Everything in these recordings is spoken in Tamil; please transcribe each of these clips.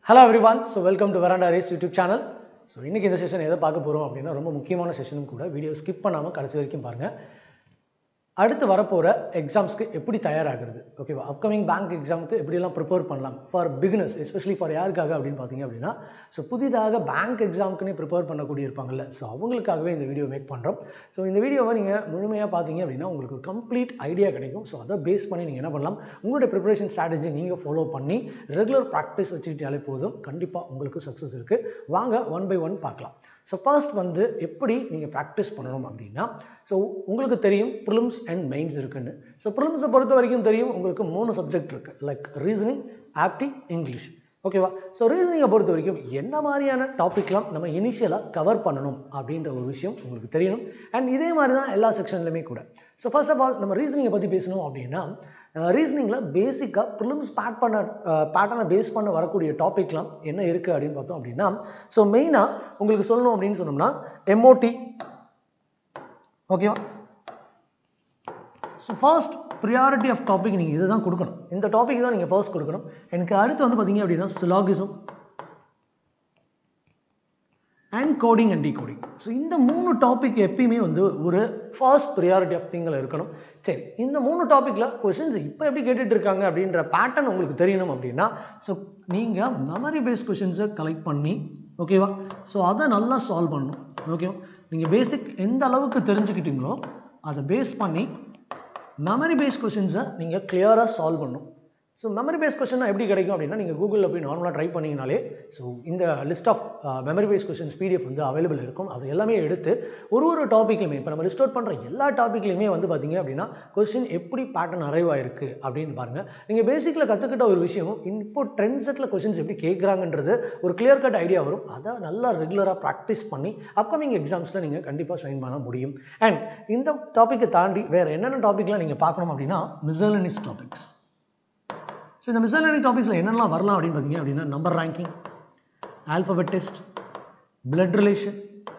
hello everyone so welcome to Veranda Race YouTube channel so இன்றைக்கி இந்த செஷன் எதை பார்க்க போகிறோம் அப்படின்னா ரொம்ப முக்கியமான செஷனும் கூட வீடியோ ஸ்கிப் பண்ணாமல் கடைசி வரைக்கும் பாருங்கள் அடுத்து வரப்போகிற எக்ஸாம்ஸ்க்கு எப்படி தயாராகிறது ஓகேவா அப்கமிங் பேங்க் எக்ஸாமுக்கு எப்படியெல்லாம் ப்ரிப்பேர் பண்ணலாம் ஃபார் பிகினர்ஸ் எஸ்பெஷலி ஃபார் யாருக்காக அப்படின்னு பார்த்தீங்க அப்படின்னா ஸோ புதிதாக பேங்க் எக்ஸாமுக்குன்னே ப்ரிப்பேர் பண்ணக்கூடிய இருப்பாங்கல்ல ஸோ அவங்களுக்காகவே இந்த வீடியோ மேக் பண்ணுறோம் ஸோ இந்த வீடியோவை நீங்கள் முழுமையாக பார்த்தீங்க அப்படின்னா உங்களுக்கு ஒரு கம்ப்ளீட் ஐடியா கிடைக்கும் ஸோ அதை பேஸ் பண்ணி நீங்கள் என்ன பண்ணலாம் உங்களுடைய ப்ரிப்பரேஷன் ஸ்ட்ராட்டஜி நீங்கள் ஃபாலோ பண்ணி ரெகுலர் ப்ராக்டிஸ் வச்சுக்கிட்டாலே போதும் கண்டிப்பாக உங்களுக்கு சக்ஸஸ் இருக்குது வாங்க ஒன் பை ஒன் பார்க்கலாம் ஸோ ஃபர்ஸ்ட் வந்து எப்படி நீங்கள் ப்ராக்டிஸ் பண்ணணும் அப்படின்னா ஸோ உங்களுக்கு தெரியும் ப்ரிலிம்ஸ் அண்ட் மெயின்ஸ் இருக்குன்னு ஸோ ப்ரிலிம்ஸை பொறுத்த வரைக்கும் தெரியும் உங்களுக்கு மூணு சப்ஜெக்ட் இருக்குது லைக் ரீசனிங் ஆப்டி இங்கிலீஷ் ஓகேவா ஸோ ரீசனிங்கை பொறுத்த வரைக்கும் என்ன மாதிரியான டாபிக்லாம் நம்ம இனிஷியலாக கவர் பண்ணணும் அப்படின்ற ஒரு விஷயம் உங்களுக்கு தெரியணும் அண்ட் இதே மாதிரி தான் எல்லா செக்ஷன்லையுமே கூட ஸோ ஃபர்ஸ்ட் ஆஃப் ஆல் நம்ம ரீசனிங்கை பற்றி பேசணும் அப்படின்னா ரீசனிங்கில் பேசிக்காக ப்ரிலிம்ஸ் பேட் பண்ண பேட்டர்னை பேஸ் பண்ண வரக்கூடிய டாபிக்லாம் என்ன இருக்குது அப்படின்னு பார்த்தோம் அப்படின்னா ஸோ மெயினாக உங்களுக்கு சொல்லணும் அப்படின்னு சொன்னோம்னா எம்ஓடி ஓகேவா so first priority of topic நீங்கள் இதுதான் கொடுக்கணும் இந்த டாபிக் தான் நீங்கள் ஃபர்ஸ்ட் கொடுக்கணும் எனக்கு அடுத்து வந்து பார்த்தீங்க அப்படின்னா syllogism and coding and decoding so இந்த மூணு டாபிக் எப்பயுமே வந்து ஒரு ஃபர்ஸ்ட் ப்ரியாரிட்டி ஆஃப் திங்கில் இருக்கணும் சரி இந்த மூணு டாப்பிக்கில் கொஷின்ஸ் இப்போ எப்படி கேட்டுட்டு இருக்காங்க அப்படின்ற பேட்டர்ன் உங்களுக்கு தெரியணும் அப்படின்னா ஸோ நீங்கள் மெமரி பேஸ் கொஷின்ஸை கலெக்ட் பண்ணி ஓகேவா ஸோ அதை நல்லா சால்வ் பண்ணணும் ஓகேவா நீங்கள் பேசிக் எந்த அளவுக்கு தெரிஞ்சுக்கிட்டீங்களோ அதை பேஸ் பண்ணி மெமரி பேஸ் கொஷின்ஸை நீங்கள் கிளியராக சால்வ் பண்ணணும் ஸோ மெமரி பேஸ் கொஸ்டின் எப்படி கிடைக்கும் அப்படின்னா நீங்கள் கூகுளில் போய் நார்மலாக ட்ரை பண்ணிங்கனாலே ஸோ இந்த list of memory base questions PDF வந்து அவைலபிள் இருக்கும் அது எல்லாமே எடுத்து ஒரு ஒரு டாப்பிக்லையுமே இப்போ நம்ம லிஸ்ட் அவுட் பண்ணுற எல்லா டாப்பிக்லையுமே வந்து பார்த்தீங்க அப்படின்னா கொஸ்டின் எப்படி பேட்டர்ன் அரைவ் ஆயிருக்கு அப்படின்னு பாருங்கள் நீங்கள் பேசிக்கில் கற்றுக்கிட்ட ஒரு விஷயமும் இப்போ ட்ரெண்ட் செட்டில் கொஸ்டின்ஸ் எப்படி கேட்குறாங்கன்றது ஒரு கிளியர் கட் ஐடியா வரும் அதை நல்லா ரெகுலராக ப்ராக்டிஸ் பண்ணி அப்கமிங் எக்ஸாம்ஸில் நீங்கள் கண்டிப்பாக சைன் பண்ண முடியும் அண்ட் இந்த டாப்பிக்கை தாண்டி வேறு என்னென்ன டாப்பிக்லாம் நீங்கள் பார்க்கணும் அப்படின்னா மிசலனிஸ் டாபிக்ஸ் ஸோ இந்த மிசலரி டாபிக்ஸில் என்னெல்லாம் வரலாம் அப்படின்னு பார்த்தீங்க அப்படின்னா number ranking alphabet test blood relation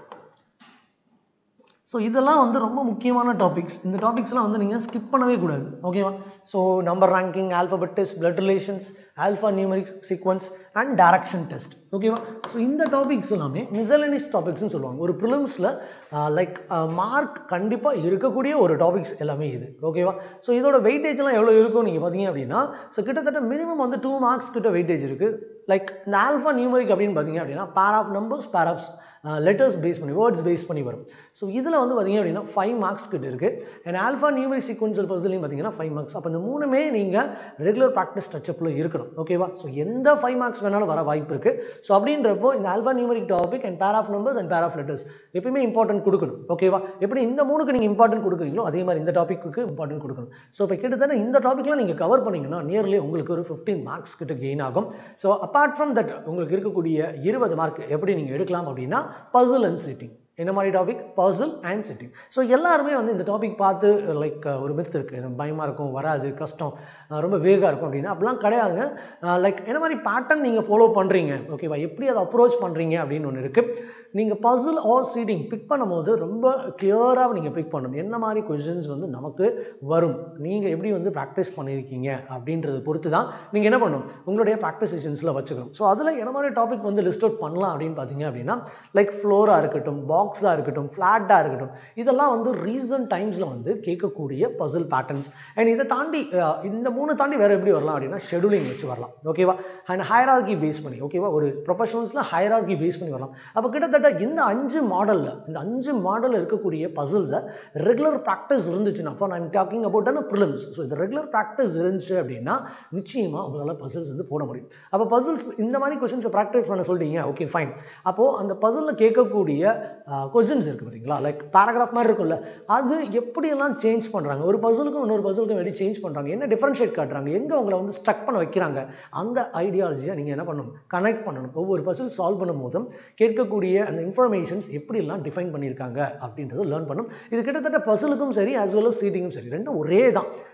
so இதெல்லாம் வந்து ரொம்ப முக்கியமான டாபிக்ஸ் இந்த டாபிக்ஸ்லாம் வந்து நீங்கள் ஸ்கிப் பண்ணவே கூடாது ஓகேவா so number ranking alphabet test blood relations alpha numeric sequence and direction test ஓகேவா ஸோ இந்த டாபிக்ஸ் எல்லாமே மிசலனிஸ் டாபிக்ஸ்னு சொல்லுவாங்க ஒரு ப்ரிலிம்ஸில் லைக் மார்க் கண்டிப்பாக இருக்கக்கூடிய ஒரு டாபிக்ஸ் எல்லாமே இது ஓகேவா ஸோ இதோட வெயிட்டேஜ்லாம் எவ்வளோ இருக்கும் நீங்கள் பார்த்தீங்க அப்படின்னா ஸோ கிட்டத்தட்ட மினிமம் வந்து டூ மார்க்ஸ் கிட்ட வெயிட்டேஜ் இருக்குது லைக் இந்த ஆல்ஃபா நியூமரிக் அப்படின்னு பார்த்தீங்க அப்படின்னா pair of numbers pair of letters base பண்ணி வேர்ட்ஸ் பேஸ் பண்ணி வரும் ஸோ இதில் வந்து பார்த்தீங்க அப்படின்னா ஃபைவ் மார்க்ஸ் கிட்ட இருக்குது அண்ட் ஆல்ஃபா நியூமரிக் சீக்வன்சல் பர்சன்லையும் பார்த்தீங்கன்னா ஃபைவ் மார்க்ஸ் அப்போ இந்த மூணுமே நீங்கள் ரெகுலர் ப்ராக்டிஸ் டச்சப்பில் இருக்கணும் ஓகேவா ஸோ எந்த ஃபைவ் மார்க்ஸ் வேணாலும் வர வாய்ப்பு இருக்குது ஸோ அப்படின்றப்போ இந்த alpha numeric topic and pair of numbers and pair of letters எப்பயுமே இம்பார்ட்டன்ட் கொடுக்கணும் ஓகேவா எப்படி இந்த மூணுக்கு நீங்கள் இம்பார்ட்டன்ட் கொடுக்குறீங்களோ அதே மாதிரி இந்த டாப்பிக்கு இம்பார்ட்டன்ட் கொடுக்கணும் ஸோ இப்போ கிட்டத்தட்ட இந்த டாப்பிக்லாம் நீங்கள் கவர் பண்ணீங்கன்னா நியர்லி உங்களுக்கு ஒரு ஃபிஃப்டீன் மார்க்ஸ் கிட்ட கெயின் ஆகும் ஸோ அப்பார்ட் ஃப்ரம் தட் உங்களுக்கு இருக்கக்கூடிய இருபது மார்க் எப்படி நீங்கள் எடுக்கலாம் அப்படின்னா பசில் அண்ட் சிட்டிங் என்ன மாதிரி topic puzzle and setting so எல்லாருமே வந்து இந்த டாபிக் பார்த்து லைக் ஒரு மித் இருக்குது பயமாக இருக்கும் வராது கஷ்டம் ரொம்ப வேகாக இருக்கும் அப்படின்னா அப்படிலாம் கிடையாதுங்க லைக் என்ன மாதிரி பேட்டர்ன் நீங்கள் ஃபாலோ பண்ணுறீங்க ஓகேவா எப்படி அதை அப்ரோச் பண்ணுறீங்க அப்படின்னு ஒன்று இருக்குது நீங்கள் பசில் ஆர் சீட்டிங் பிக் பண்ணும்போது ரொம்ப கிளியராக நீங்கள் பிக் பண்ணணும் என்ன மாதிரி கொஷின்ஸ் வந்து நமக்கு வரும் நீங்கள் எப்படி வந்து ப்ராக்டிஸ் பண்ணியிருக்கீங்க அப்படின்றத பொறுத்து தான் நீங்கள் என்ன பண்ணணும் உங்களுடைய ப்ராக்டிஸ் செஷன்ஸில் வச்சுக்கணும் ஸோ அதில் என்ன மாதிரி டாபிக் வந்து லிஸ்ட் அவுட் பண்ணலாம் அப்படின்னு பார்த்தீங்க அப்படின்னா லைக் ஃப்ளோராக இருக்கட்டும் பாக்ஸாக இருக்கட்டும் ஃப்ளாட்டாக இருக்கட்டும் இதெல்லாம் வந்து ரீசன்ட் டைம்ஸில் வந்து கேட்கக்கூடிய பசில் பேட்டர்ன்ஸ் அண்ட் இதை தாண்டி இந்த மூணு தாண்டி வேறு எப்படி வரலாம் அப்படின்னா ஷெடியூலிங் வச்சு வரலாம் ஓகேவா அண்ட் ஹைரார்கி பேஸ் பண்ணி ஓகேவா ஒரு ப்ரொஃபஷனல்ஸில் ஹைரார்கி பேஸ் பண்ணி வரலாம் அப்போ கிட்டத்தட்ட இந்த அஞ்சு மாடலில் இந்த அஞ்சு மாடலில் இருக்கக்கூடிய பசில்ஸை ரெகுலர் ப்ராக்டிஸ் இருந்துச்சுன்னா அப்போ நான் talking about on prelims so இது ரெகுலர் ப்ராக்டிஸ் இருந்துச்சு அப்படின்னா நிச்சயமாக உங்களால் பசில்ஸ் வந்து போட முடியும் அப்போ பசில்ஸ் இந்த மாதிரி கொஷின்ஸை ப்ராக்டிஸ் பண்ண சொல்லிட்டீங்க ஓகே ஃபைன் அப்போது அந்த பசிலில் கேட்கக்கூடிய கொஷின்ஸ் இருக்குது பார்த்தீங்களா லைக் பேராகிராஃப் மாதிரி இருக்கும்ல அது எப்படியெல்லாம் சேஞ்ச் பண்ணுறாங்க ஒரு பசிலுக்கும் இன்னொரு பசிலுக்கும் எப்படி சேஞ்ச் பண்ணுறாங்க என்ன டிஃப்ரென்ஷியேட் காட்டுறாங்க எங்கே உங்களை வந்து ஸ்ட்ரக் பண்ண வைக்கிறாங்க அந்த ஐடியாலஜியை நீங்கள் என்ன பண்ணணும் கனெக்ட் பண்ணணும் ஒவ்வொரு பசில் சால்வ் பண்ணும் போதும் கேட்கக்கூடிய அந்த இன்ஃபர்மேஷன்ஸ் எப்படிலாம் டிஃபைன் பண்ணியிருக்காங்க அப்படின்றத லேர்ன் பண்ணும் இது கிட்டத்தட்ட பசிலுக்கும் சரி ஆஸ் வெல் அஸ் சீட்டிங்கும் சரி ரெண்டும் ஒரே தான்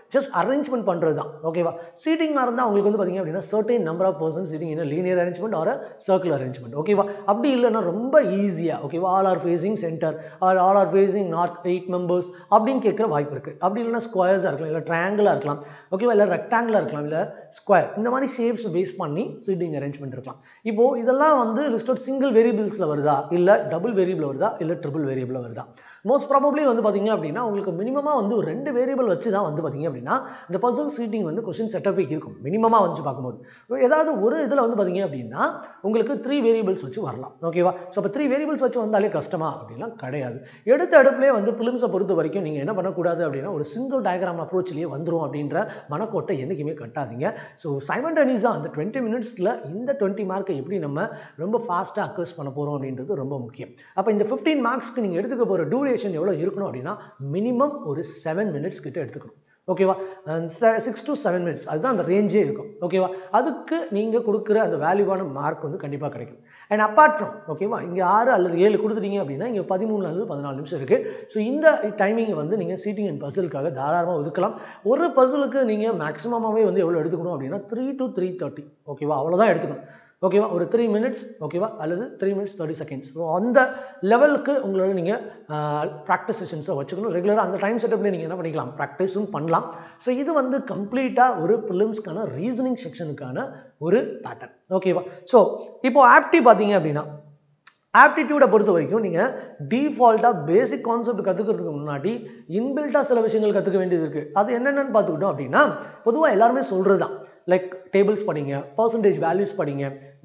ஜஸ்ட் அரேஞ்ச்மெண்ட் பண்ணுறது தான் ஓகேவா சீட்டிங்காக இருந்தால் உங்களுக்கு வந்து பார்த்தீங்க அப்படின்னா certain number of person seating in linear arrangement or circular arrangement ஓகேவா அப்படி இல்லைன்னா ரொம்ப ஈஸியாக ஓகேவா all are facing centre or all are facing north eight members அப்படின்னு கேட்குற வாய்ப்பு இருக்குது அப்படி இல்லைன்னா ஸ்கொயர்ஸாக இருக்கலாம் இல்லை ட்ரையாங்கிளாக இருக்கலாம் ஓகேவா இல்லை ரெக்டாங்கிளாக இருக்கலாம் இல்லை ஸ்கொயர் இந்த மாதிரி ஷேப்ஸ் பேஸ் பண்ணி சீட்டிங் அரேஞ்ச்மெண்ட் இருக்கலாம் இப்போது இதெல்லாம் வந்து லிஸ்ட் அவுட் சிங்கிள் வேரியபிள்ஸில் வருதா இல்லை டபுள் வேரியபிள் வருதா இல்லை ட்ரிபிள் வேரியபிள் வருதா மோஸ்ட் ப்ராபப்ளி வந்து பார்த்தீங்க அப்படின்னா உங்களுக்கு மினிமமாக வந்து ஒரு ரெண்டு வேரியபிள் வச்சு தான் வந்து பார்த்தீங்க அப்படின்னா இந்த பர்சன் சீட்டிங் வந்து கொஸ்டின் செட்டப்பே இருக்கும் மினிமமாக வந்து பார்க்கும்போது ஏதாவது ஒரு இதில் வந்து பார்த்தீங்க அப்படின்னா உங்களுக்கு த்ரீ வேரியபிள்ஸ் வச்சு வரலாம் ஓகேவா ஸோ அப்போ த்ரீ வேரியபிள்ஸ் வச்சு வந்தாலே கஷ்டமா அப்படின்னா கிடையாது எடுத்த அடுப்புலேயே வந்து பிலிம்ஸை பொறுத்த வரைக்கும் நீங்கள் என்ன பண்ணக்கூடாது அப்படின்னா ஒரு சிங்கிள் டயக்ராம் அப்ரோச்லேயே வந்துடும் அப்படின்ற மனக்கோட்டை என்றைக்குமே கட்டாதீங்க ஸோ சைமன் டெனிஸாக அந்த டுவெண்ட்டி மினிட்ஸில் இந்த டுவெண்ட்டி மார்க்கை எப்படி நம்ம ரொம்ப ஃபாஸ்ட்டாக அக்வஸ் பண்ண போகிறோம் அப்படின்றது ரொம்ப முக்கியம் அப்போ இந்த ஃபிஃப்டீன் மார்க்ஸ்க்கு நீங்கள் எடுத்துக்க போகிற டூரேஷன் எவ்வளோ இருக்கணும் அப்படின்னா மினிமம் ஒரு செவன் மினிட்ஸ் கிட்ட எடுத்துக்கணும் ஓகேவா சிக்ஸ் டு செவன் மினிட்ஸ் அதுதான் அந்த ரேஞ்சே இருக்கும் ஓகேவா அதுக்கு நீங்கள் கொடுக்குற அந்த வேல்யூவான மார்க் வந்து கண்டிப்பாக கிடைக்கும் அண்ட் அப்பார்ட் ஃப்ரம் ஓகேவா இங்கே ஆறு அல்லது ஏழு கொடுத்துட்டீங்க அப்படின்னா இங்கே பதிமூணுலேருந்து பதினாலு நிமிஷம் இருக்குது ஸோ இந்த டைமிங்கை வந்து நீங்கள் சீட்டிங் அண்ட் பசிலுக்காக தாராளமாக ஒதுக்கலாம் ஒரு பசிலுக்கு நீங்கள் மேக்ஸிமமாகவே வந்து எவ்வளோ எடுத்துக்கணும் அப்படின்னா த்ரீ டு த்ரீ தேர்ட்டி ஓகேவா அவ்வளோதான் எடுத்துக்கணும் ஓகேவா ஒரு த்ரீ மினிட்ஸ் ஓகேவா அல்லது three minutes thirty seconds so அந்த லெவலுக்கு உங்களோட நீங்கள் ப்ராக்டிஸ் செஷன்ஸை வச்சுக்கணும் ரெகுலராக அந்த டைம் செட்டப்லேயே நீங்கள் என்ன பண்ணிக்கலாம் ப்ராக்டிஸும் பண்ணலாம் ஸோ இது வந்து கம்ப்ளீட்டாக ஒரு ப்ரிலிம்ஸ்க்கான ரீசனிங் செக்ஷனுக்கான ஒரு பேட்டர்ன் ஓகேவா ஸோ இப்போ ஆப்டி பார்த்தீங்க அப்படின்னா ஆப்டிடியூடை பொறுத்த வரைக்கும் நீங்கள் டிஃபால்ட்டாக பேசிக் கான்செப்ட் கற்றுக்கிறதுக்கு முன்னாடி இன்பில்ட்டாக சில விஷயங்கள் கற்றுக்க வேண்டியது இருக்குது அது என்னென்னு பார்த்துக்கிட்டோம் அப்படின்னா பொதுவாக எல்லாருமே சொல்கிறது தான் லைக் டேபிள்ஸ் படிங்க பர்சன்டேஜ் வேல்யூஸ் படிங்க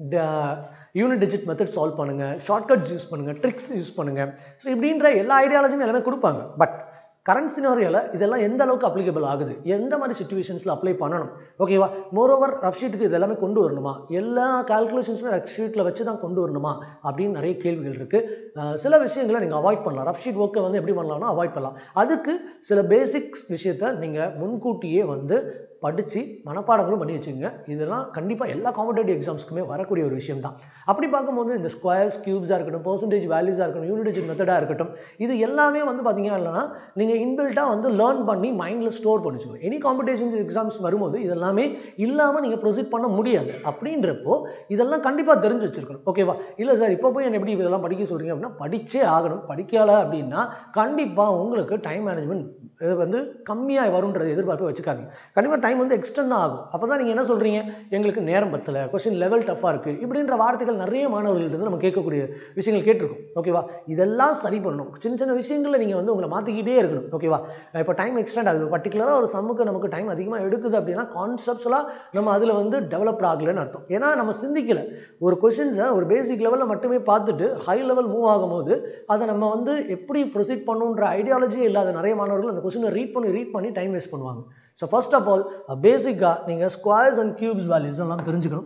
யூனிட் டிஜிட் மெத்தட் சால்வ் பண்ணுங்கள் ஷார்ட்கட்ஸ் யூஸ் பண்ணுங்கள் ட்ரிக்ஸ் யூஸ் பண்ணுங்கள் ஸோ இப்படின்ற எல்லா ஐடியாலஜியும் எல்லாமே கொடுப்பாங்க பட் கரண்ட் சினாரியோவில் இதெல்லாம் எந்த அளவுக்கு அப்ளிகபிள் ஆகுது எந்த மாதிரி சுச்சுவேஷன்ஸில் அப்ளை பண்ணணும் ஓகேவா மோரோவர் ரஃப் ஷீட்டுக்கு இது எல்லாமே கொண்டு வரணுமா எல்லா கால்குலேஷன்ஸுமே ரஃப் ஷீட்டில் வச்சு தான் கொண்டு வரணுமா அப்படின்னு நிறைய கேள்விகள் இருக்குது சில விஷயங்களை நீங்கள் அவாய்ட் பண்ணலாம் ரஃப் ஷீட் ஒர்க்கை வந்து எப்படி பண்ணலாம்னா அவாய்ட் பண்ணலாம் அதுக்கு சில பேசிக்ஸ் விஷயத்தை நீங்கள் முன்கூட்டியே வந்து படித்து மனப்பாடங்களும் பண்ணி வச்சுங்க இதெல்லாம் கண்டிப்பாக எல்லா காம்படேட்டிவ் எக்ஸாம்ஸ்க்குமே வரக்கூடிய ஒரு விஷயம் தான் அப்படி பார்க்கும்போது இந்த ஸ்கொயர்ஸ் கியூப்ஸாக இருக்கட்டும் பர்சன்டேஜ் வேல்யூஸாக இருக்கட்டும் யூனிட் மெத்தடாக இருக்கட்டும் இது எல்லாமே வந்து பார்த்தீங்க இல்லைனா நீங்கள் இன்பில்ட்டாக வந்து லேர்ன் பண்ணி மைண்டில் ஸ்டோர் பண்ணி வச்சுக்கணும் எனி காம்படிஷன்ஸ் எக்ஸாம்ஸ் வரும்போது இதெல்லாமே இல்லாமல் நீங்கள் ப்ரொசீட் பண்ண முடியாது அப்படின்றப்போ இதெல்லாம் கண்டிப்பாக தெரிஞ்சு வச்சிருக்கணும் ஓகேவா இல்லை சார் இப்போ போய் என்ன எப்படி இதெல்லாம் படிக்க சொல்கிறீங்க அப்படின்னா படிச்சே ஆகணும் படிக்கலை அப்படின்னா கண்டிப்பாக உங்களுக்கு டைம் மேனேஜ்மெண்ட் இது வந்து கம்மியாக வரும்ன்றது எதிர்பார்ப்பு வச்சுக்காதீங்க கண்டிப்பாக டைம் வந்து எக்ஸ்டெண்ட் ஆகும் அப்போ தான் நீங்கள் என்ன சொல்கிறீங்க எங்களுக்கு நேரம் பத்தலை கொஸ்டின் லெவல் டஃப்பாக இருக்குது இப்படின்ற வார்த்தைகள் நிறைய மாணவர்கள்ட்ட நம்ம கேட்கக்கூடிய விஷயங்கள் கேட்டிருக்கோம் ஓகேவா இதெல்லாம் சரி பண்ணணும் சின்ன சின்ன விஷயங்களில் நீங்கள் வந்து உங்களை மாற்றிக்கிட்டே இருக்கணும் ஓகேவா இப்போ டைம் எக்ஸ்டெண்ட் ஆகுது பர்டிகுலராக ஒரு சம்முக்கு நமக்கு டைம் அதிகமாக எடுக்குது அப்படின்னா கான்செப்ட்ஸ்லாம் நம்ம அதில் வந்து டெவலப் ஆகலைன்னு அர்த்தம் ஏன்னா நம்ம சிந்திக்கலை ஒரு கொஷின்ஸை ஒரு பேசிக் லெவலில் மட்டுமே பார்த்துட்டு ஹை லெவல் மூவ் ஆகும்போது அதை நம்ம வந்து எப்படி ப்ரொசீட் பண்ணுன்ற ஐடியாலஜியே இல்லாத நிறைய மாணவர்கள் அந்த கொஸ்டினை ரீட் பண்ணி ரீட் பண்ணி டைம் வேஸ்ட் பண்ணுவாங்க ஸோ ஃபர்ஸ்ட் ஆஃப் ஆல் பேசிக்காக நீங்கள் ஸ்கொயர்ஸ் அண்ட் கியூப்ஸ் வேல்யூஸ் எல்லாம் தெரிஞ்சுக்கணும்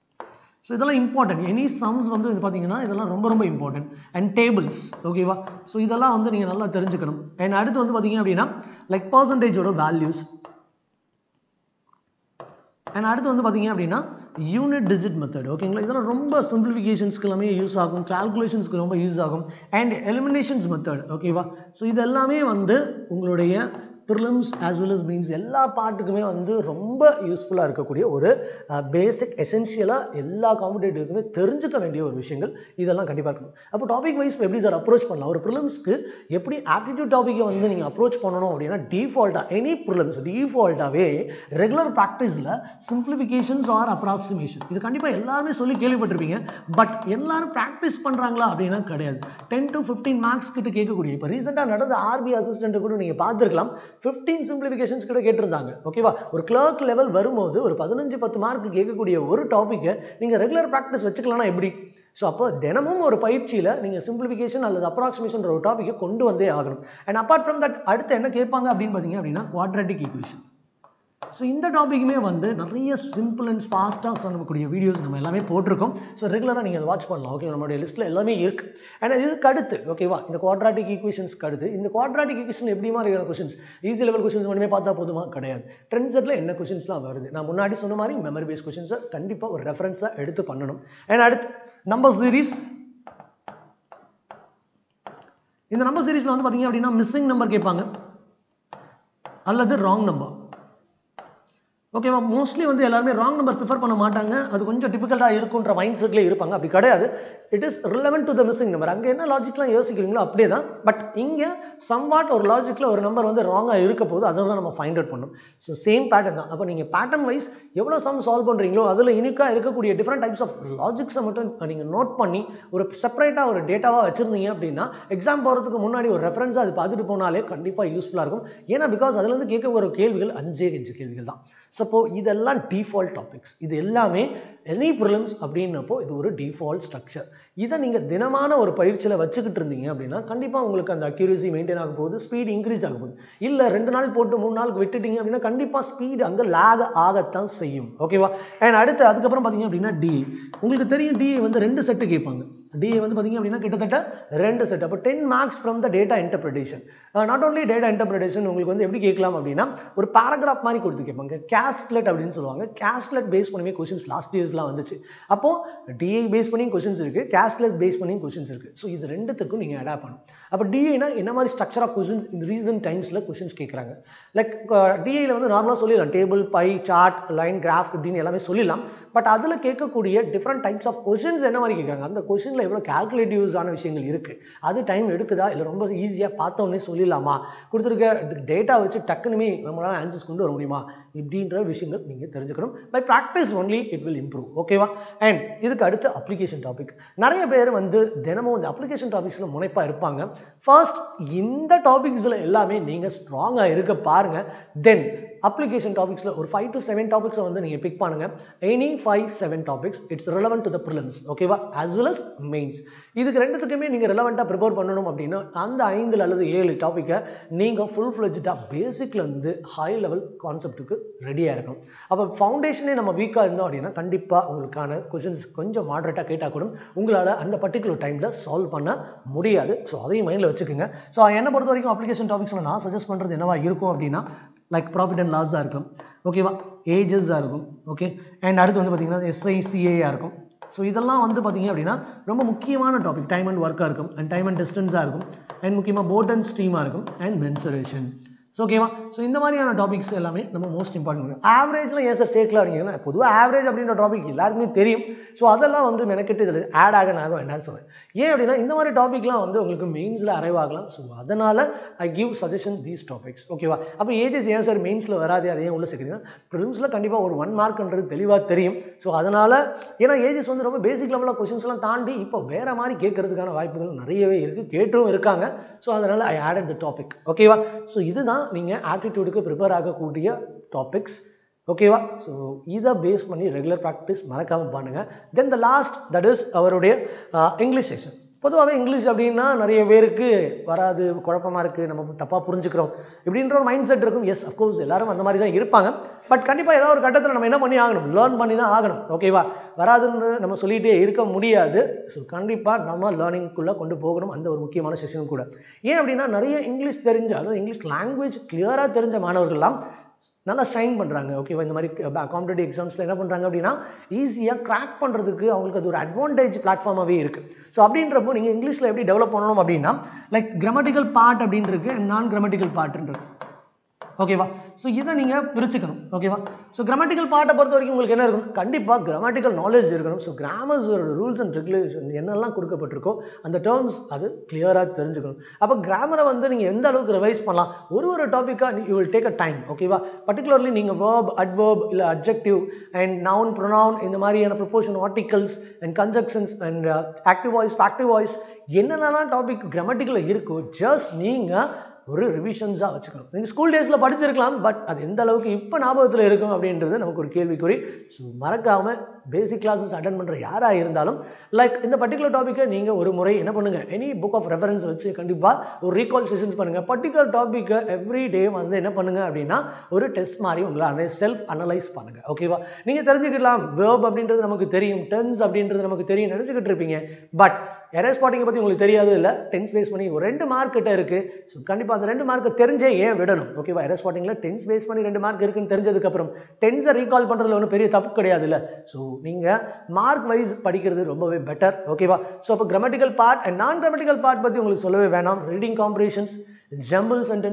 ஸோ இதெல்லாம் இம்பார்ட்டன்ட் எனி சம்ஸ் வந்து இது பார்த்தீங்கன்னா இதெல்லாம் ரொம்ப ரொம்ப இம்பார்ட்டன்ட் அண்ட் டேபிள்ஸ் ஓகேவா ஸோ இதெல்லாம் வந்து நீங்கள் நல்லா தெரிஞ்சுக்கணும் அண்ட் அடுத்து வந்து பார்த்தீங்க அப்படின்னா லைக் பர்சன்டேஜோட வேல்யூஸ் அண்ட் அடுத்து வந்து பார்த்தீங்க அப்படின்னா யூனிட் டிஜிட் மெத்தட் ஓகேங்களா இதெல்லாம் ரொம்ப சிம்பிளிஃபிகேஷன்ஸ்க்கு எல்லாமே யூஸ் ஆகும் கால்குலேஷன்ஸ்க்கு ரொம்ப யூஸ் ஆகும் அண்ட் எலிமினேஷன்ஸ் மெத்தட் ஓகேவா ஸோ இது எல்லாமே வந்து உங்களுடைய prelims as well as mains எல்லா பாட்டுக்குமே வந்து ரொம்ப யூஸ்ஃபுல்லாக இருக்கக்கூடிய ஒரு பேசிக் எசென்ஷியலாக எல்லா காம்படேட்டிவ்க்குமே தெரிஞ்சுக்க வேண்டிய ஒரு விஷயங்கள் இதெல்லாம் கண்டிப்பாக இருக்கணும் அப்போ டாபிக் வைஸ் எப்படி சார் அப்ரோச் பண்ணலாம் ஒரு ப்ரிலிம்ஸ்க்கு எப்படி ஆப்டிடியூட் டாப்பிக்கை வந்து நீங்கள் அப்ரோச் பண்ணணும் அப்படின்னா டிஃபால்ட்டாக எனி ப்ரிலிம்ஸ் டிஃபால்ட்டாகவே ரெகுலர் ப்ராக்டிஸில் சிம்பிளிஃபிகேஷன்ஸ் ஆர் அப்ராக்சிமேஷன் இது கண்டிப்பாக எல்லாருமே சொல்லி கேள்விப்பட்டிருப்பீங்க பட் எல்லாரும் ப்ராக்டிஸ் பண்ணுறாங்களா அப்படின்னா கிடையாது டென் டு ஃபிஃப்டீன் மார்க்ஸ் கிட்ட கேட்கக்கூடிய இப்போ ரீசெண்டாக நடந்த ஆர்பி அசிஸ்டண்ட்டை கூட நீங்கள் பார்த்துருக்கலாம் ஃபிஃப்டீன் சிம்பிளிஃபிகேஷன்ஸ் கூட கேட்டிருந்தாங்க ஓகேவா ஒரு கிளர்க் லெவல் வரும்போது ஒரு பதினஞ்சு பத்து மார்க் கேட்கக்கூடிய ஒரு டாப்பிக்கை நீங்கள் ரெகுலர் ப்ராக்டிஸ் வச்சுக்கலாம்னா எப்படி ஸோ அப்போ தினமும் ஒரு பயிற்சியில் நீங்கள் சிம்பிளிஃபிகேஷன் அல்லது அப்ராக்சிமேஷன் ஒரு டாப்பிக்கை கொண்டு வந்தே ஆகணும் அண்ட் அப்பார்ட் ஃப்ரம் தட் அடுத்து என்ன கேட்பாங்க அப்படின்னு பார்த்தீங்க அப்படின்னா குவாட்ராட்டிக் ஈக்குவேஷன் ஸோ இந்த டாப்பிக்குமே வந்து நிறைய சிம்பிள் அண்ட் ஃபாஸ்ட்டாக சொல்லக்கூடிய வீடியோஸ் நம்ம எல்லாமே போட்டிருக்கோம் ஸோ ரெகுலராக நீங்கள் அதை வாட்ச் பண்ணலாம் ஓகே நம்மளுடைய லிஸ்ட்டில் எல்லாமே இருக்குது அண்ட் இதுக்கு அடுத்து ஓகேவா இந்த குவாட்ராட்டிக் ஈக்குவேஷன்ஸ்க்கு அடுத்து இந்த குவாட்ராட்டிக் ஈக்குவேஷன் எப்படி மாதிரி இருக்கிற கொஷின்ஸ் ஈஸி லெவல் கொஷின்ஸ் மட்டுமே பார்த்தா போதுமா கிடையாது ட்ரெண்ட் செட்டில் என்ன கொஷின்ஸ்லாம் வருது நான் முன்னாடி சொன்ன மாதிரி மெமரி பேஸ் கொஷின்ஸை கண்டிப்பாக ஒரு ரெஃபரன்ஸாக எடுத்து பண்ணணும் அண்ட் அடுத்து நம்பர் சீரீஸ் இந்த நம்பர் சீரீஸில் வந்து பார்த்தீங்க அப்படின்னா மிஸ்ஸிங் நம்பர் கேட்பாங்க அல்லது ராங் நம்பர் ஓகேவா மோஸ்ட்லி வந்து எல்லாருமே ராங் நம்பர் ப்ரிஃபர் பண்ண மாட்டாங்க அது கொஞ்சம் டிஃபிகல்ட்டாக இருக்குன்ற மைண்ட் செட்லேயே இருப்பாங்க அப்படி கிடையாது it is relevant to the missing number அங்கே என்ன லாஜிக்லாம் யோசிக்கிறீங்களோ அப்படியே தான் பட் இங்கே சம்வாட் ஒரு லாஜிக்கில் ஒரு நம்பர் வந்து ராங்காக இருக்க போது அதை தான் நம்ம ஃபைண்ட் அவுட் பண்ணணும் ஸோ சேம் பேட்டர்ன் தான் அப்போ நீங்கள் பேட்டர்ன் வைஸ் எவ்வளோ சம் சால்வ் பண்ணுறீங்களோ அதில் யூனிக்காக இருக்கக்கூடிய டிஃப்ரெண்ட் டைப்ஸ் ஆஃப் லாஜிக்ஸை மட்டும் நீங்கள் நோட் பண்ணி ஒரு செப்பரேட்டாக ஒரு டேட்டாவாக வச்சுருந்தீங்க அப்படின்னா எக்ஸாம் போகிறதுக்கு முன்னாடி ஒரு ரெஃபரன்ஸாக அது பார்த்துட்டு போனாலே கண்டிப்பாக யூஸ்ஃபுல்லாக இருக்கும் ஏன்னா பிகாஸ் அதுலேருந்து கேட்க ஒரு கேள்விகள் அஞ்சே அஞ்சு கேள்விகள் தான் சப்போ இதெல்லாம் டிஃபால்ட் டாபிக்ஸ் இது எல்லாமே எனி ப்ரிலிம்ஸ் அப்படின்னப்போ இது ஒரு டிஃபால்ட் ஸ்ட்ரக்சர் இதை நீங்கள் தினமான ஒரு பயிற்சியில் வச்சுக்கிட்டு இருந்தீங்க அப்படின்னா கண்டிப்பாக உங்களுக்கு அந்த அக்யூரசி மெயின்டைன் ஆக போகுது ஸ்பீட் இன்க்ரீஸ் ஆக போகுது இல்லை ரெண்டு நாள் போட்டு மூணு நாளுக்கு விட்டுட்டீங்க அப்படின்னா கண்டிப்பாக ஸ்பீடு அங்கே லேக் ஆகத்தான் செய்யும் ஓகேவா அண்ட் அடுத்து அதுக்கப்புறம் பார்த்தீங்க அப்படின்னா டிஏ உங்களுக்கு தெரியும் டிஏ வந்து ரெண்டு செட்டு கேட்பாங்க டிஏ வந்து பார்த்தீங்க அப்படின்னா கிட்டத்தட்ட ரெண்டு செட் அப்போ ten marks from the data interpretation not only data interpretation உங்களுக்கு வந்து எப்படி கேட்கலாம் அப்படின்னா ஒரு பேராகிராஃப் மாதிரி கொடுத்து கேட்பாங்க கேஸ்ட்லெட் அப்படின்னு சொல்லுவாங்க கேஸ்ட்லெட் பேஸ் பண்ணி கொஷின்ஸ் லாஸ்ட் இயர்ஸ்லாம் வந்துச்சு அப்போ டிஏ பேஸ் பண்ணி கொஷின்ஸ் இருக்குது கேஸ்ட்லெஸ் பேஸ் பண்ணி கொஷின்ஸ் இருக்குது ஸோ இது ரெண்டுத்துக்கும் நீங்கள் அடாப்ட் பண்ணணும் அப்போ டிஏனா என்ன மாதிரி ஸ்ட்ரக்சர் ஆஃப் கொஷின்ஸ் இந்த ரீசன்ட் டைம்ஸில் கொஷின்ஸ் கேட்குறாங்க லைக் டிஏயில் வந்து நார்மலாக சொல்லிடலாம் table pie chart line graph இப்படின்னு எல்லாமே சொல்லிடலாம் பட் அதில் கேட்கக்கூடிய டிஃப்ரெண்ட் டைப்ஸ் ஆஃப் கொஷின்ஸ் என்ன மாதிரி கேட்குறாங்க அந்த கொஷினில் எவ்வளோ கால்குலேட்டிவ்ஸான விஷயங்கள் இருக்குது அது டைம் எடுக்குதா இல்லை ரொம்ப ஈஸியாக பார்த்தோன்னே சொல்லிடலாமா கொடுத்துருக்க டேட்டா வச்சு டக்குனுமே நம்மளால் ஆன்சர்ஸ் கொண்டு வர முடியுமா இப்படின்ற விஷயங்கள் நீங்கள் தெரிஞ்சுக்கணும் by practice only it will improve ஓகேவா அண்ட் இதுக்கு அடுத்து அப்ளிகேஷன் டாபிக் நிறைய பேர் வந்து தினமும் இந்த அப்ளிகேஷன் டாபிக்ஸில் முனைப்பாக இருப்பாங்க ஃபர்ஸ்ட் இந்த டாபிக்ஸில் எல்லாமே நீங்கள் ஸ்ட்ராங்காக இருக்க பாருங்கள் தென் அப்ளிகேஷன் டாபிக்ஸில் ஒரு ஃபைவ் டு செவன் டாபிக்ஸை வந்து நீங்கள் பிக் பண்ணுங்க any five seven topics it's relevant to the prelims ஓகேவா as well as மெயின்ஸ் இதுக்கு ரெண்டுத்துக்குமே நீங்கள் ரிலவெண்ட்டாக ப்ரிப்பேர் பண்ணணும் அப்படின்னா அந்த ஐந்தில் அல்லது ஏழு டாப்பிக்கை நீங்கள் ஃபுல் ஃப்ளெஜ்டாக பேசிக்லேருந்து ஹை லெவல் கான்செப்ட்டுக்கு ரெடியாக இருக்கணும் அப்போ ஃபவுண்டேஷனே நம்ம வீக்காக இருந்தோம் அப்படின்னா கண்டிப்பாக உங்களுக்கான கொஷின்ஸ் கொஞ்சம் மாடரேட்டாக கேட்டால் கூட உங்களால் அந்த பர்டிகுலர் டைமில் சால்வ் பண்ண முடியாது ஸோ அதையும் மைண்டில் வச்சுக்கோங்க ஸோ என்னை பொறுத்த வரைக்கும் அப்ளிகேஷன் டாபிக்ஸில் நான் சஜஸ்ட் பண்ணுறது என்னவா இருக்கும் அப்படின்னா லைக் ப்ராஃபிட் அண்ட் லாஸாக இருக்கும் ஓகேவா ஏஜஸாக இருக்கும் ஓகே அண்ட் அடுத்து வந்து பார்த்தீங்கன்னா எஸ்ஐசிஏயாக இருக்கும் ஸோ இதெல்லாம் வந்து பார்த்தீங்க அப்படின்னா ரொம்ப முக்கியமான டாபிக் டைம் அண்ட் ஒர்க்காக இருக்கும் அண்ட் டைம் அண்ட் டிஸ்டன்ஸாக இருக்கும் அண்ட் முக்கியமாக போட் அண்ட் ஸ்ட்ரீமாக இருக்கும் அண்ட் மென்சுரேஷன் ஸோ ஓகேவா ஸோ இந்த மாதிரியான டாபிக்ஸ் எல்லாமே நம்ம மோஸ்ட் இம்பார்ட்டன்ட் ஆவரேஜில் ஏன் சார் சேர்க்கல அப்படிங்கன்னா பொதுவாக ஆவரேஜ் அப்படின்ற டாபிக் எல்லாருக்குமே தெரியும் ஸோ அதெல்லாம் வந்து மெனக்கெட்டு இதில் ஆட் ஆக ஆக வேண்டாம்னு சொல்லுவேன் ஏன் அப்படின்னா இந்த மாதிரி டாபிக்லாம் வந்து உங்களுக்கு மெயின்ஸில் அரைவ் ஆகலாம் ஸோ அதனால் I give suggestion these topics ஓகேவா அப்போ ஏஜஸ் ஏன் சார் மெயின்ஸில் வராது அதை ஏன் உள்ள சேர்க்குறீங்கன்னா ப்ரிலிம்ஸில் கண்டிப்பாக ஒரு ஒன் மார்க்ன்றது தெளிவாக தெரியும் ஸோ அதனால் ஏன்னா ஏஜஸ் வந்து ரொம்ப பேசிக் லெவலில் கொஷின்ஸ்லாம் தாண்டி இப்போ வேறு மாதிரி கேட்கறதுக்கான வாய்ப்புகள் நிறையவே இருக்குது கேட்டும் இருக்காங்க ஸோ அதனால் ஐ ஆடட் த டாபிக் ஓகேவா ஸோ இதுதான் நீங்கள் ஆப்டிடியூடுக்கு ப்ரிப்பேர் ஆகக்கூடிய டாபிக்ஸ் ஓகேவா ஸோ இதை பேஸ் பண்ணி ரெகுலர் ப்ராக்டிஸ் மறக்காமல் பண்ணுங்கள் then the last that is அவருடைய இங்கிலீஷ் செக்ஷன் பொதுவாகவே இங்கிலீஷ் அப்படின்னா நிறைய பேருக்கு வராது குழப்பமாக இருக்குது நம்ம தப்பாக புரிஞ்சுக்கிறோம் இப்படின்ற ஒரு மைண்ட் செட் இருக்கும் எஸ் அஃப்கோர்ஸ் எல்லாரும் அந்த மாதிரி தான் இருப்பாங்க பட் கண்டிப்பாக ஏதாவது ஒரு கட்டத்தில் நம்ம என்ன பண்ணி ஆகணும் லேர்ன் பண்ணி தான் ஆகணும் ஓகேவா வராதுன்னு நம்ம சொல்லிகிட்டே இருக்க முடியாது ஸோ கண்டிப்பாக நம்ம லேர்னிங்குள்ளே கொண்டு போகணும் அந்த ஒரு முக்கியமான செஷனும் கூட ஏன் அப்படின்னா நிறைய இங்கிலீஷ் தெரிஞ்ச அதாவது இங்கிலீஷ் லாங்குவேஜ் கிளியராக தெரிஞ்ச மாணவர்கள்லாம் நல்லா ஷைன் பண்ணுறாங்க ஓகேவா இந்த மாதிரி காம்படிட்டிவ் எக்ஸாம்ஸில் என்ன பண்ணுறாங்க அப்படின்னா ஈஸியாக கிராக் பண்ணுறதுக்கு அவங்களுக்கு அது ஒரு அட்வான்டேஜ் பிளாட்ஃபார்மாகவே இருக்குது ஸோ அப்படின்றப்போ நீங்கள் இங்கிலீஷில் எப்படி டெவலப் பண்ணணும் அப்படின்னா லைக் கிராமட்டிக்கல் பார்ட் அப்படின்னு இருக்கு நான் கிராமட்டிக்கல் பார்ட்ன்றது ஓகேவா ஸோ இதை நீங்கள் பிரிச்சுக்கணும் ஓகேவா ஸோ கிராமட்டிக்கல் பார்ட்டை பொறுத்த வரைக்கும் உங்களுக்கு என்ன இருக்கணும் கண்டிப்பாக கிராமட்டிக்கல் நாலேஜ் இருக்கணும் ஸோ கிராமர்ஸோட ரூல்ஸ் அண்ட் ரெகுலேஷன் என்னெல்லாம் கொடுக்கப்பட்டிருக்கோ அந்த டேர்ம்ஸ் அது கிளியராக தெரிஞ்சுக்கணும் அப்போ கிராமரை வந்து நீங்கள் எந்த அளவுக்கு ரிவைஸ் பண்ணலாம் ஒரு ஒரு டாப்பிக்காக you will take a time ஓகேவா பர்டிகுலர்லி நீங்கள் வேர்ப் அட்வர்ப் இல்லை அப்ஜெக்டிவ் அண்ட் நவுன் ப்ரொனவுன் இந்த மாதிரியான preposition articles and conjunctions and active voice active voice என்னென்னலாம் டாபிக் கிராமட்டிக்கலில் இருக்கோ ஜஸ்ட் நீங்கள் ஒரு ரிவிஷன்ஸாக வச்சுக்கணும் நீங்கள் ஸ்கூல் டேஸில் படிச்சிருக்கலாம் பட் அது எந்த அளவுக்கு இப்போ ஞாபகத்தில் இருக்கும் அப்படின்றது நமக்கு ஒரு கேள்விக்குறி ஸோ மறக்காமல் பேசிக் கிளாஸஸ் அட்டன் பண்ணுற யாராக இருந்தாலும் லைக் இந்த பர்டிகுலர் டாப்பிக்கை நீங்கள் ஒரு முறை என்ன பண்ணுங்கள் எனி புக் ஆஃப் ரெஃபரன்ஸ் வச்சு கண்டிப்பாக ஒரு ரீகால் செஷன்ஸ் பண்ணுங்கள் பர்டிகுலர் டாப்பிக்கை எவ்ரி டே வந்து என்ன பண்ணுங்கள் அப்படின்னா ஒரு டெஸ்ட் மாதிரி உங்களை அனை செல்ஃப் அனலைஸ் பண்ணுங்கள் ஓகேவா நீங்கள் தெரிஞ்சுக்கலாம் வேர்ப் அப்படின்றது நமக்கு தெரியும் டென்ஸ் அப்படின்றது நமக்கு தெரியும் நினச்சிக்கிட்டு இருப்பீங்க பட் எரர் ஸ்பாட்டிங்கை பற்றி உங்களுக்கு தெரியாது இல்லை டென்ஸ் பேஸ் பண்ணி ஒரு ரெண்டு மார்க் கிட்ட இருக்குது ஸோ கண்டிப்பாக அந்த ரெண்டு மார்க்கை தெரிஞ்சே ஏன் விடணும் ஓகேவா எரர் ஸ்பாட்டிங்கில் டென்ஸ் பேஸ் பண்ணி ரெண்டு மார்க் இருக்குன்னு தெரிஞ்சதுக்கப்புறம் டென்ஸை ரீகால் பண்ணுறதுல ஒன்றும் பெரிய தப்பு கிடையாது இல்லை ஸோ நீங்கள் மார்க் வைஸ் படிக்கிறது ரொம்பவே பெட்டர் ஓகேவா ஸோ அப்போ கிராமட்டிக்கல் பார்ட் அண்ட் நான் கிராமட்டிக்கல் பார்ட் பற்றி உங்களுக்கு சொல்லவே வேணாம் reading comprehensions jumble sentence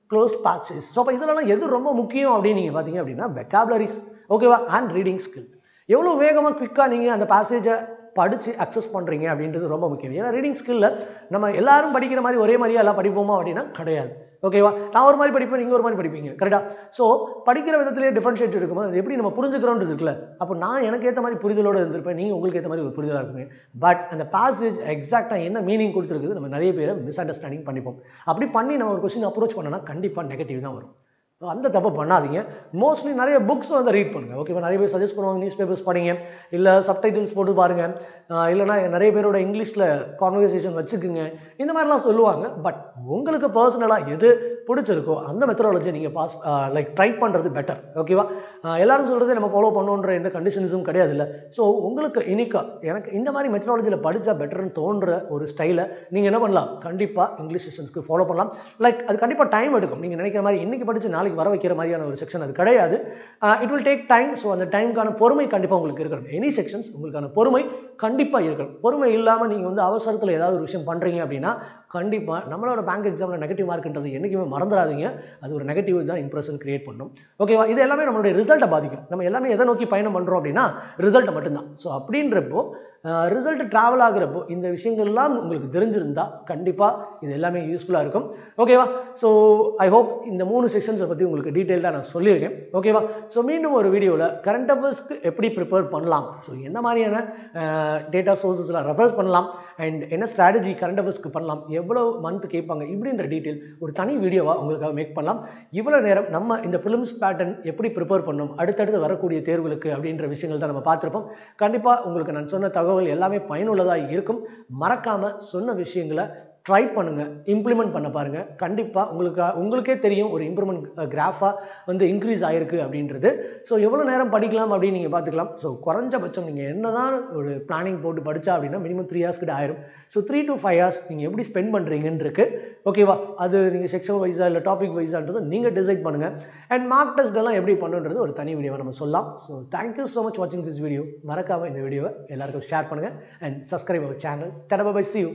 cloze passages so அப்போ இதெல்லாம் எது ரொம்ப முக்கியம் அப்படின்னு நீங்கள் பார்த்தீங்க அப்படின்னா வெக்காபுலரிஸ் ஓகேவா அண்ட் ரீடிங் ஸ்கில் எவ்வளோ வேகமாக குவிக்காக நீங்கள் அந்த பேசேஜை படித்து அக்சஸ் பண்ணுறீங்க அப்படின்றது ரொம்ப முக்கியம் ஏன்னா ரீடிங் ஸ்கில்ல நம்ம எல்லாரும் படிக்கிற மாதிரி ஒரே மாதிரியா எல்லாம் படிப்போமா அப்படின்னா கிடையாது ஓகேவா நான் ஒரு மாதிரி படிப்பேன் நீங்கள் ஒரு மாதிரி படிப்பீங்க கரெக்டாக ஸோ படிக்கிற விதத்திலே டிஃபரன்ஷியேட் இருக்கும்போது அது எப்படி நம்ம புரிஞ்சுக்கிறோன்றது இருக்குல்ல அப்போ நான் எனக்கு ஏற்ற மாதிரி புரிதலோடு இருந்திருப்பேன் நீங்கள் உங்களுக்கு ஏற்ற மாதிரி ஒரு புரிதலாக இருக்குமே பட் அந்த பாசேஜ் எக்ஸாக்டாக என்ன மீனிங் கொடுத்துருக்குது நம்ம நிறைய பேரை மிஸ் அண்டர்ஸ்டாண்டிங் பண்ணிப்போம் அப்படி பண்ணி நம்ம ஒரு கொஸ்டின் அப்ரோச் பண்ணோன்னா கண்டிப்பாக நெகட்டிவ் தான் வரும் அந்த தப்பு பண்ணாதீங்க மோஸ்ட்லி நிறைய புக்ஸ் வந்து ரீட் பண்ணுங்கள் ஓகேவா நிறைய பேர் சஜஸ்ட் பண்ணுவாங்க நியூஸ் பேப்பர்ஸ் படிங்க இல்லை சப்டைட்டில்ஸ் போட்டு பாருங்கள் இல்லைனா நிறைய பேரோட இங்கிலீஷில் கான்வர்சேஷன் வச்சுக்குங்க இந்த மாதிரிலாம் சொல்லுவாங்க பட் உங்களுக்கு பர்சனலாக எது பிடிச்சிருக்கோ அந்த மெத்தடாலஜி நீங்கள் பாஸ் லைக் ட்ரை பண்ணுறது பெட்டர் ஓகேவா எல்லாரும் சொல்கிறது நம்ம ஃபாலோ பண்ணுன்ற எந்த கண்டிஷன்ஸும் கிடையாது இல்லை ஸோ உங்களுக்கு இனிக்கா எனக்கு இந்த மாதிரி மெத்தடாலஜியில் படித்தா பெட்டர்னு தோன்ற ஒரு ஸ்டைலை நீங்கள் என்ன பண்ணலாம் கண்டிப்பாக இங்கிலீஷ் செஷன்ஸ்க்கு ஃபாலோ பண்ணலாம் லைக் அது கண்டிப்பாக டைம் எடுக்கும் நீங்கள் நினைக்கிற மாதிரி இன்றைக்கி படித்து நாளைக்கு வர வைக்கிற மாதிரியான ஒரு செக்ஷன் அது கிடையாது it will take time so அந்த டைமுக்கான பொறுமை கண்டிப்பாக உங்களுக்கு இருக்கணும் எனி செக்ஷன்ஸ் உங்களுக்கான பொறுமை கண்டிப்பாக இருக்கணும் பொறுமை இல்லாமல் நீங்கள் வந்து அவசரத்தில் ஏதாவது ஒரு விஷயம் பண்ணுறீங்க அப்படின்னா கண்டிப்பாக நம்மளோட பேங்க் எக்ஸாமில் நெகட்டிவ் மார்க்ன்றது என்றைக்குமே மறந்துடாதீங்க அது ஒரு நெகட்டிவ் தான் இம்ப்ரெஷன் கிரியேட் பண்ணும் ஓகேவா இது எல்லாமே நம்மளுடைய ரிசல்ட்டை பாதிக்கும் நம்ம எல்லாமே எதை நோக்கி பயணம் பண்ணுறோம் அப்படின்னா ரிசல்ட்டை மட்டும்தான் ஸோ அப்படின்றப்போ ரிசல்ட் ட்ராவல் ஆகுறப்போ இந்த விஷயங்கள்லாம் உங்களுக்கு தெரிஞ்சிருந்தா கண்டிப்பாக இது எல்லாமே யூஸ்ஃபுல்லாக இருக்கும் ஓகேவா ஸோ ஐ ஹோப் இந்த மூணு செக்ஷன்ஸை பற்றி உங்களுக்கு டீட்டெயில்டாக நான் சொல்லியிருக்கேன் ஓகேவா ஸோ மீண்டும் ஒரு வீடியோவில் கரண்ட் அஃபேர்ஸ்க்கு எப்படி ப்ரிப்பேர் பண்ணலாம் ஸோ என்ன மாதிரியான டேட்டா சோர்ஸஸில் ரெஃபர்ஸ் பண்ணலாம் அண்ட் என்ன ஸ்ட்ராட்டஜி கரண்ட் அஃபேர்ஸ்க்கு பண்ணலாம் எவ்வளோ மந்த் கேட்பாங்க இப்படின்ற டீட்டெயில் ஒரு தனி வீடியோவாக உங்களுக்காக மேக் பண்ணலாம் இவ்வளோ நேரம் நம்ம இந்த ஃபிலிம்ஸ் பேட்டர்ன் எப்படி ப்ரிப்பேர் பண்ணணும் அடுத்தடுத்து வரக்கூடிய தேர்வுகளுக்கு அப்படின்ற விஷயங்கள் தான் நம்ம பார்த்துருப்போம் கண்டிப்பாக உங்களுக்கு நான் சொன்ன தகவல் எல்லாமே பயனுள்ளதாக இருக்கும் மறக்காமல் சொன்ன விஷயங்களை ட்ரை பண்ணுங்கள் இம்ப்ளிமெண்ட் பண்ண பாருங்கள் கண்டிப்பாக உங்களுக்கு உங்களுக்கே தெரியும் ஒரு இம்ப்ரூவ்மெண்ட் கிராஃபாக வந்து இன்க்ரீஸ் ஆகிருக்கு அப்படின்றது ஸோ எவ்வளோ நேரம் படிக்கலாம் அப்படின்னு நீங்கள் பார்த்துக்கலாம் ஸோ குறைஞ்சபட்சம் நீங்கள் என்ன தான் ஒரு பிளானிங் போட்டு படித்தா அப்படின்னா மினிமம் த்ரீ ஹவர்ஸ் கிட்ட ஆயிரும் so three to five hours நீங்கள் எப்படி ஸ்பெண்ட் பண்ணுறீங்கன்னு இருக்கு ஓகேவா அது நீங்கள் செக்ஷன் வைஸாக இல்லை டாபிக் வைஸான்றது நீங்கள் டிசைட் பண்ணுங்கள் அண்ட் மார்க் டெஸ்ட் எல்லாம் எப்படி பண்ணுன்றது ஒரு தனி வீடியோவை நம்ம சொல்லலாம் ஸோ தேங்க்யூ ஸோ மச் வாட்சிங் திஸ் வீடியோ மறக்காமல் இந்த வீடியோவை எல்லாருக்கும் ஷேர் பண்ணுங்கள் அண்ட் சப்ஸ்கிரைப் அவர் சேனல் தடவை பை சி யூ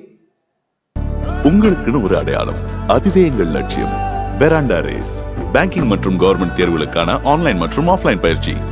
உங்களுக்குன்னு ஒரு அடையாளம் அதுவே எங்கள் லட்சியம் பெராண்டா ரேஸ் பேங்கிங் மற்றும் கவர்மெண்ட் தேர்வுகளுக்கான ஆன்லைன் மற்றும் ஆஃப்லைன் பயிற்சி